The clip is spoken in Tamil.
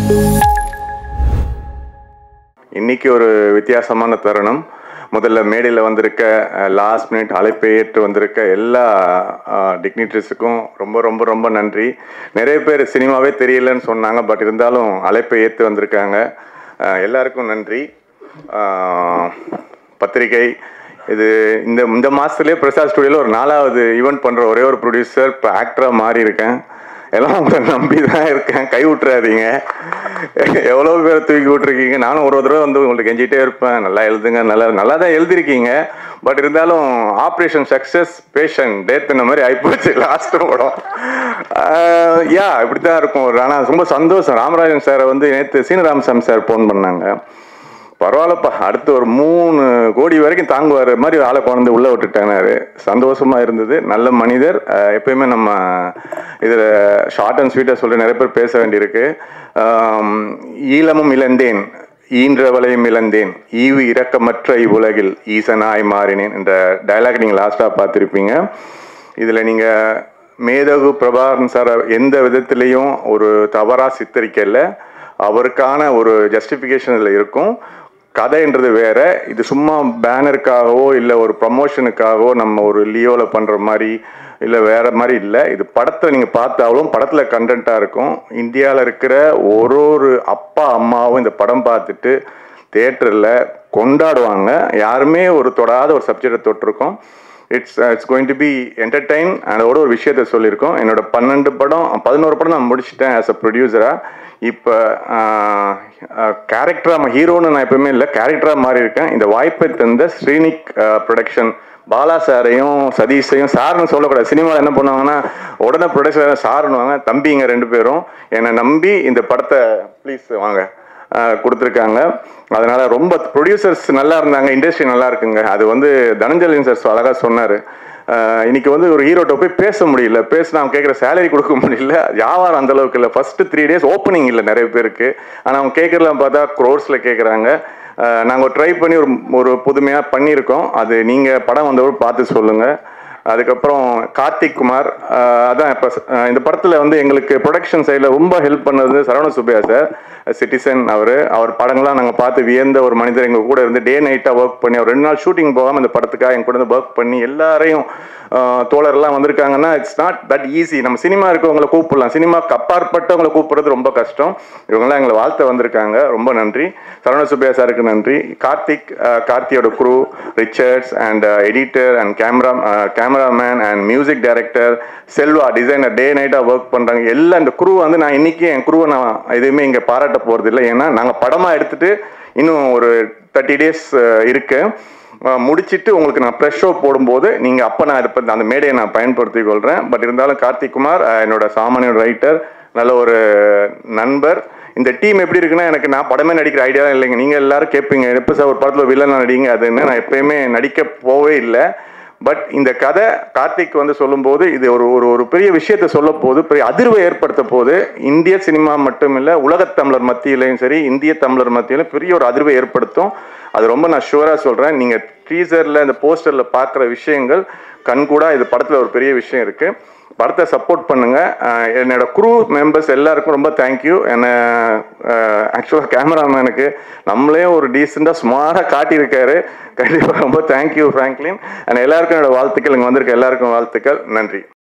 இன்னைக்கு ஒரு வித்தியாசமான தருணம் முதல்ல மேடையில் வந்திருக்க லாஸ்ட் மினிட் அழைப்பை ஏற்று வந்திருக்க எல்லா டிக்னிட்டரிஸுக்கும் ரொம்ப ரொம்ப ரொம்ப நன்றி நிறைய பேர் சினிமாவே தெரியலன்னு சொன்னாங்க பட் இருந்தாலும் அழைப்பை ஏற்று வந்திருக்காங்க அஹ், எல்லாருக்கும் நன்றி அஹ், பத்திரிகை இது இந்த இந்த மாதத்துலேயே பிரசாத் ஸ்டுடியோவில் ஒரு நாலாவது ஈவெண்ட் பண்ணுற ஒரே ஒரு ப்ரொடியூசர் இப்போ ஆக்டராக மாறி இருக்கேன் எல்லாம் உங்களை நம்பி தான் இருக்கேன் கை விட்டுறாதீங்க எவ்வளோ பேர் தூக்கி விட்டுருக்கீங்க நானும் ஒரு ஒரு தடவை வந்து உங்களுக்கு கெஞ்சிட்டே இருப்பேன் நல்லா எழுதுங்க நல்லா நல்லா தான் எழுதிருக்கீங்க பட் இருந்தாலும் ஆப்ரேஷன் சக்ஸஸ் பேஷண்ட் டேத் இந்த மாதிரி ஆயிப்போச்சு லாஸ்ட் படம் யா இப்படி தான் இருக்கும் ஆனால் ரொம்ப சந்தோஷம் ராமராஜன் சாரை வந்து நேற்று சீனராமசாமி சார் ஃபோன் பண்ணாங்க பரவாயில்லப்பா அடுத்து ஒரு மூணு கோடி வரைக்கும் தாங்குவார் மாதிரி ஆளை குழந்தை உள்ளே விட்டுட்டானாரு சந்தோஷமா இருந்தது நல்ல மனிதர் அஹ் எப்பயுமே நம்ம இதில் ஷார்ட் அண்ட் ஸ்வீட்டாக சொல்லி நிறைய பேர் பேச வேண்டியிருக்கு ஆம், ஈழமும் இழந்தேன் ஈன்றவளையும் இழந்தேன் ஈவு இரக்கமற்ற இவ்வுலகில் ஈசனாய் மாறினேன் என்ற டயலாக் நீங்கள் லாஸ்ட்டாக பார்த்துருப்பீங்க இதில் நீங்கள் மேதகு பிரபாகரன் சார் எந்த விதத்திலையும் ஒரு தவறாக சித்தரிக்கல அவருக்கான ஒரு ஜஸ்டிஃபிகேஷன் இதில் இருக்கும் கதைன்றது வேற இது சும்மா பேனருக்காகவோ இல்லை ஒரு ப்ரமோஷனுக்காகவோ நம்ம ஒரு லியோவில் பண்ணுற மாதிரி இல்லை வேற மாதிரி இல்லை இது படத்தை நீங்கள் பார்த்தாலும் படத்தில் கண்டென்ட்டாக இருக்கும் இந்தியாவில் இருக்கிற ஒரு ஒரு அப்பா அம்மாவும் இந்த படம் பார்த்துட்டு தேட்டரில் கொண்டாடுவாங்க யாருமே ஒரு தொடாத ஒரு சப்ஜெக்டை தொட்டிருக்கோம் it's it's going to be entertain அதோட ஒரு விஷயத்த சொல்லியிருக்கோம் என்னோட பன்னெண்டு படம் பதினோரு படம் நான் முடிச்சிட்டேன் ஆஸ் அ ப்ரொடியூசராக இப்போ கேரக்டராக ஹீரோன்னு நான் எப்பவுமே இல்லை கேரக்டராக மாறி இருக்கேன் இந்த வாய்ப்பை தந்த ஸ்ரீனிக் ப்ரொடக்ஷன் பாலா சாரையும் சதீஷையும் சார்னு சொல்லக்கூடாது சினிமாவில் என்ன பண்ணுவாங்கன்னா உடனே ப்ரொடக்ஷன் சாருன்னுவாங்க தம்பிங்க ரெண்டு பேரும் என்னை நம்பி இந்த படத்தை ப்ளீஸ் வாங்க ஆஹ் கொடுத்துருக்காங்க அதனால ரொம்ப ப்ரொடியூசர்ஸ் நல்லா இருந்தாங்க இண்டஸ்ட்ரி நல்லா இருக்குங்க அது வந்து தனஞ்சலின் சார் அழகாக சொன்னார் இன்னைக்கு வந்து ஒரு ஹீரோட்ட போய் பேச முடியல பேசினா அவங்க கேட்குற சேலரி கொடுக்க முடியல வியாபாரம் அந்த அளவுக்கு இல்லை ஃபர்ஸ்ட் த்ரீ டேஸ் ஓப்பனிங் இல்லை நிறைய பேருக்கு ஆனால் அவங்க கேட்குறலாம் பார்த்தா க்ரோர்ஸில் கேட்குறாங்க நாங்கள் ட்ரை பண்ணி ஒரு ஒரு புதுமையாக பண்ணியிருக்கோம் அது நீங்கள் படம் வந்தவரை பார்த்து சொல்லுங்கள் அதுக்கப்புறம் கார்த்திக் குமார் ஆஹ் அதான் இப்போ இந்த படத்தில் வந்து எங்களுக்கு ப்ரொடக்ஷன் சைடில் ரொம்ப ஹெல்ப் பண்ணது சரவண சுப்பையா சார் சிட்டிசன் அவர் அவர் படங்கள்லாம் நாங்கள் பார்த்து வியந்த ஒரு மனிதர் எங்கள் கூட இருந்து டே நைட்டாக ஒர்க் பண்ணி அவர் ரெண்டு நாள் ஷூட்டிங் போகாமல் இந்த படத்துக்காக எங்க கூட இருந்து ஒர்க் பண்ணி எல்லாரையும் ஆஹ் தோழர்லாம் வந்திருக்காங்கன்னா இட்ஸ் நாட் தட் ஈஸி நம்ம சினிமா இருக்கவங்களை கூப்பிடலாம் சினிமாக்கு அப்பாற்பட்டவங்களை கூப்பிடுறது ரொம்ப கஷ்டம் இவங்கெல்லாம் எங்களை வாழ்த்த வந்திருக்காங்க ரொம்ப நன்றி சரவண சுப்பையா சாருக்கு நன்றி கார்த்திக் ஆஹ் கார்த்தியோட crew Richards and editor and camera cameraman and music director Selva designer day நைட்டாக ஒர்க் பண்ணுறாங்க எல்லாம் இந்த குரூ வந்து நான் இன்னைக்கு என் குரூவை நான் எதுவுமே இங்கே பாராட்ட போகிறது இல்லை ஏன்னா நாங்கள் படமாக எடுத்துட்டு இன்னும் ஒரு தேர்ட்டி டேஸ் இருக்கு அஹ் முடிச்சிட்டு உங்களுக்கு நான் ப்ரெஷ் ஷோ போடும்போது நீங்கள் அப்போ நான் இதை பத்தி- அந்த மேடையை நான் பயன்படுத்திக் கொள்கிறேன் பட் இருந்தாலும் கார்த்திக் குமார் அஹ் என்னோட சாமானிய ரைட்டர் நல்ல ஒரு நண்பர் இந்த டீம் எப்படி இருக்குன்னா எனக்கு நான் படமே நடிக்கிற ஐடியா இல்லைங்க நீங்கள் எல்லாரும் கேட்பீங்க எப்போ சார் ஒரு படத்தில் வில்லன் நடிங்க அதுன்னு நான் எப்பயுமே நடிக்க போவே இல்லை பட் இந்த கதை கார்த்திக் வந்து சொல்லும்போது இது ஒரு ஒரு ஒரு பெரிய விஷயத்தை சொல்ல போது பெரிய அதிர்வை ஏற்படுத்த போது இந்திய சினிமா மட்டும் இல்லை உலகத் தமிழர் மத்தியிலையும் சரி இந்திய தமிழர் மத்தியிலும் பெரிய ஒரு அதிர்வை ஏற்படுத்தும் அது ரொம்ப நான் ஷுவராக சொல்கிறேன் நீங்கள் டீசரில் இந்த போஸ்டரில் பார்க்குற விஷயங்கள் கண்கூடா இது படத்தில் ஒரு பெரிய விஷயம் இருக்குது படத்தை சப்போர்ட் பண்ணுங்க அஹ் என்னோட குரூ மெம்பர்ஸ் எல்லாருக்கும் ரொம்ப தேங்க்யூ என்ன ஆக்சுவலாக கேமராமேனுக்கு நம்மளே ஒரு டீசெண்டாக ஸ்மார்ட்டாக காட்டியிருக்காரு கண்டிப்பாக ரொம்ப தேங்க்யூ ஃப்ராங்க்லின் அண்ட் எல்லாருக்கும் என்னோட வாழ்த்துக்கள் இங்கே வந்திருக்க எல்லாருக்கும் வாழ்த்துக்கள் நன்றி